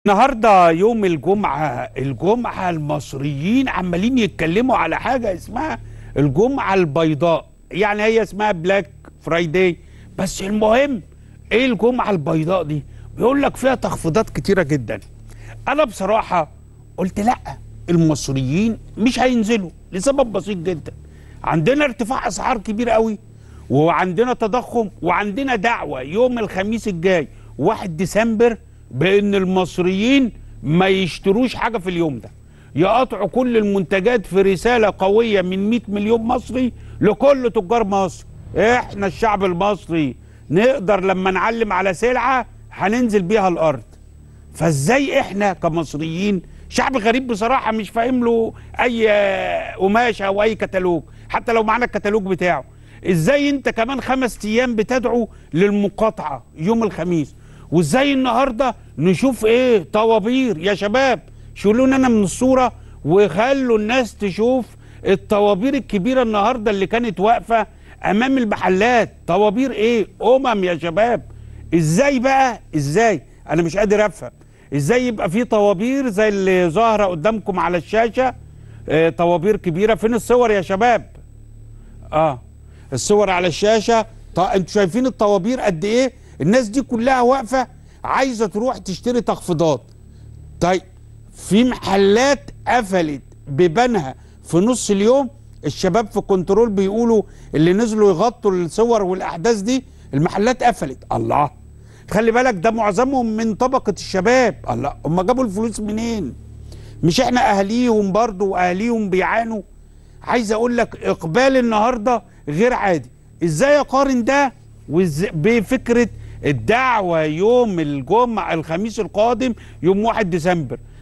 النهارده يوم الجمعة الجمعة المصريين عمالين يتكلموا على حاجة اسمها الجمعة البيضاء يعني هي اسمها بلاك فرايداي بس المهم ايه الجمعة البيضاء دي بيقول لك فيها تخفيضات كتيرة جدا انا بصراحة قلت لا المصريين مش هينزلوا لسبب بسيط جدا عندنا ارتفاع اسعار كبير قوي وعندنا تضخم وعندنا دعوة يوم الخميس الجاي 1 ديسمبر بان المصريين ما يشتروش حاجه في اليوم ده يقطعوا كل المنتجات في رساله قويه من 100 مليون مصري لكل تجار مصر احنا الشعب المصري نقدر لما نعلم على سلعه هننزل بيها الارض فازاي احنا كمصريين شعب غريب بصراحه مش فاهم له اي قماشه او اي كتالوج حتى لو معانا الكتالوج بتاعه ازاي انت كمان خمس ايام بتدعو للمقاطعه يوم الخميس وازاي النهارده نشوف ايه طوابير يا شباب شيلونا انا من الصوره وخلوا الناس تشوف الطوابير الكبيره النهارده اللي كانت واقفه امام المحلات طوابير ايه امم يا شباب ازاي بقى ازاي انا مش قادر افهم ازاي يبقى في طوابير زي اللي ظاهره قدامكم على الشاشه اه طوابير كبيره فين الصور يا شباب اه الصور على الشاشه طيب انتوا شايفين الطوابير قد ايه الناس دي كلها واقفه عايزه تروح تشتري تخفيضات طيب في محلات قفلت ببنها في نص اليوم الشباب في كنترول بيقولوا اللي نزلوا يغطوا الصور والاحداث دي المحلات قفلت الله خلي بالك ده معظمهم من طبقه الشباب الله هم جابوا الفلوس منين مش احنا اهاليهم برضو واهاليهم بيعانوا عايز اقول لك اقبال النهارده غير عادي ازاي اقارن ده بفكره الدعوه يوم الجمعه الخميس القادم يوم 1 ديسمبر